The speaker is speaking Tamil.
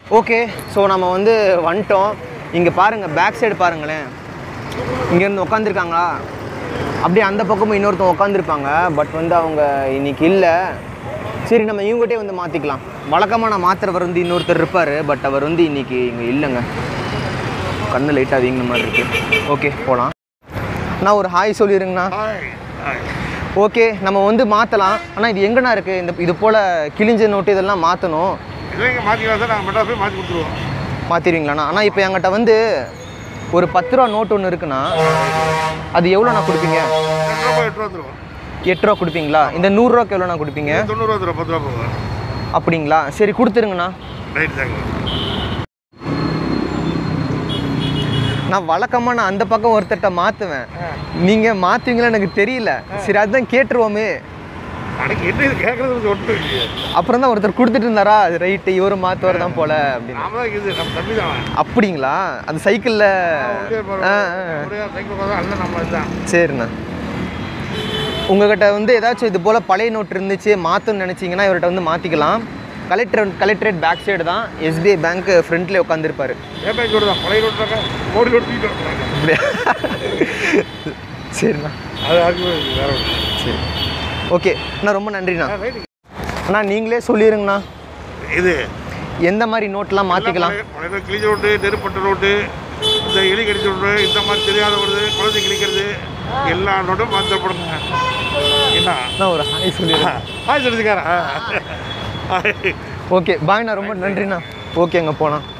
ஓகே ஸோ நம்ம வந்து வந்துட்டோம் இங்கே பாருங்கள் பேக் சைடு பாருங்களேன் இங்கேருந்து உட்காந்துருக்காங்களா அப்படியே அந்த பக்கமும் இன்னொருத்தன் உட்காந்துருப்பாங்க பட் வந்து அவங்க இன்னைக்கு இல்லை சரி நம்ம இவங்ககிட்டே வந்து மாற்றிக்கலாம் வழக்கமாக நான் மாத்திரவர் வந்து இன்னொருத்தர் இருப்பார் பட் அவர் வந்து இன்னைக்கு இங்கே இல்லைங்க கண்ணு லைட்டாக வீங்கின மாதிரி இருக்குது ஓகே போகலாம் நான் ஒரு ஹாய் சொல்லிடுங்கண்ணா ஓகே நம்ம வந்து மாற்றலாம் ஆனால் இது எங்கண்ணா இருக்குது இந்த இது போல் கிழிஞ்ச நோட்டு இதெல்லாம் மாற்றணும் இல்லைங்க மாற்றிக்கலாம் சார் நாங்கள் மெட்ராஸ் போய் மாற்றி கொடுத்துருவோம் மாற்றிடுவீங்களாண்ணா ஆனால் இப்போ என்கிட்ட வந்து ஒரு பத்து ரூபா நோட்டு ஒன்று இருக்குண்ணா அது எவ்வளோண்ணா கொடுப்பீங்க எட்டு ரூபா எட்டு ரூபா வந்துருவோம் எட்டு ரூபா கொடுப்பீங்களா இந்த நூறுரூவாக்கு எவ்வளோண்ணா கொடுப்பீங்க தொண்ணூறுவா வந்துடும் பத்து ரூபா போகும் அப்படிங்களா சரி கொடுத்துருங்கண்ணா ரைட் தாங்க நான் வழக்கமாக நான் அந்த பக்கம் ஒருத்தர்கிட்ட மாற்றுவேன் நீங்கள் மாற்றுவீங்களா எனக்கு தெரியல சரி அதுதான் கேட்டுருவோமே அன்னைக்கு என்ன இது கேட்கறது கொஞ்சம் ஒட்டு இல்லையே அப்புறம் தான் ஒருத்தர் கொடுத்துட்டு இருந்தாரா அது ரைட்டு இவரும் மாற்றுவார் தான் போல அப்படின்னு நாம தான் இது நம்ம தம்பி தான் அவன். அப்படிங்களா அந்த சைக்கிளில் ஒரே பாரு, ஆ ஆ ஒரே சைக்கிள் பார்த்தா அண்ணன் நம்ம இதுதான் சரிண்ணா உங்ககிட்ட வந்து ஏதாச்சும் இது போல் பழைய நோட் இருந்துச்சு மாற்றணும்னு நினச்சிங்கன்னா இவர்கிட்ட வந்து மாற்றிக்கலாம் கலெக்டர் கலெக்டரேட் பேக் சைடு தான் எஸ்பிஐ பேங்க் ஃப்ரண்ட்லேயே உட்காந்துருப்பாரு ஏன் பேங்க் ரோடு தான் பழைய ரோடு தாங்க மோடி ரோடு தூக்கிட்டு வந்தாங்க அப்படியா சரிண்ணா அது அதுக்கு வேற ஒன்று சரி ஓகே அண்ணா ரொம்ப நன்றிண்ணா ரைட்டு அண்ணா நீங்களே சொல்லிடுங்கண்ணா இது எந்த மாதிரி நோட்லாம் மாற்றிக்கலாம் பழைய- பழைய ரோடு கிழிஞ்ச ரோட்டு நெருப்பட்ட ரோட்டு இந்த எலி கடிச்ச ரோடு இந்த மாதிரி தெரியாத வருது குழந்தை கிழிக்கிறது எல்லா நோட்டும் மாற்றப்படுங்க என்ன நான் ஒரு ஹாய் சொல்லிடுறேன் ஹாய் சொல்லிருக்காரா ஓகே பாய்ண்ணா ரொம்ப நன்றிண்ணா ஓகேங்க போகலாம்